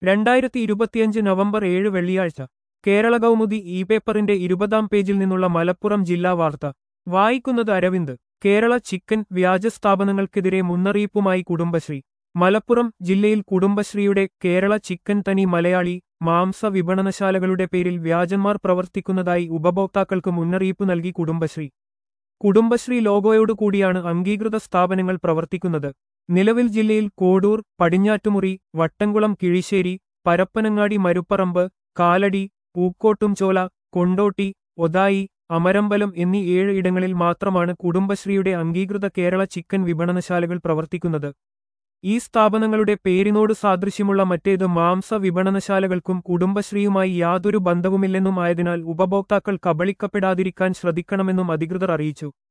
രണ്ടായിരത്തി ഇരുപത്തിയഞ്ച് നവംബർ ഏഴ് വെള്ളിയാഴ്ച കേരള കൗമുദി ഇ പേപ്പറിന്റെ ഇരുപതാം പേജിൽ നിന്നുള്ള മലപ്പുറം ജില്ലാ വാർത്ത വായിക്കുന്നത് അരവിന്ദ് കേരള ചിക്കൻ വ്യാജ സ്ഥാപനങ്ങൾക്കെതിരെ മുന്നറിയിപ്പുമായി കുടുംബശ്രീ മലപ്പുറം ജില്ലയിൽ കുടുംബശ്രീയുടെ കേരള ചിക്കൻ തനി മലയാളി മാംസ വിപണനശാലകളുടെ പേരിൽ വ്യാജന്മാർ പ്രവർത്തിക്കുന്നതായി ഉപഭോക്താക്കൾക്ക് മുന്നറിയിപ്പ് നൽകി കുടുംബശ്രീ കുടുംബശ്രീ ലോഗോയോടു കൂടിയാണ് അംഗീകൃത സ്ഥാപനങ്ങൾ പ്രവർത്തിക്കുന്നത് നിലവിൽ ജില്ലയിൽ കോഡൂർ പടിഞ്ഞാറ്റുമുറി വട്ടംകുളം കിഴിശ്ശേരി പരപ്പനങ്ങാടി മരുപ്പറമ്പ് കാലടി പൂക്കോട്ടുംചോല കൊണ്ടോട്ടി ഒതായി അമരമ്പലം എന്നീ ഏഴ് ഇടങ്ങളിൽ മാത്രമാണ് കുടുംബശ്രീയുടെ അംഗീകൃത കേരള ചിക്കൻ വിപണനശാലകൾ പ്രവർത്തിക്കുന്നത് ഈ സ്ഥാപനങ്ങളുടെ പേരിനോട് സാദൃശ്യമുള്ള മറ്റേത് മാംസ വിപണനശാലകൾക്കും കുടുംബശ്രീയുമായി യാതൊരു ബന്ധവുമില്ലെന്നും ആയതിനാൽ ഉപഭോക്താക്കൾ കബളിക്കപ്പെടാതിരിക്കാൻ ശ്രദ്ധിക്കണമെന്നും അധികൃതർ അറിയിച്ചു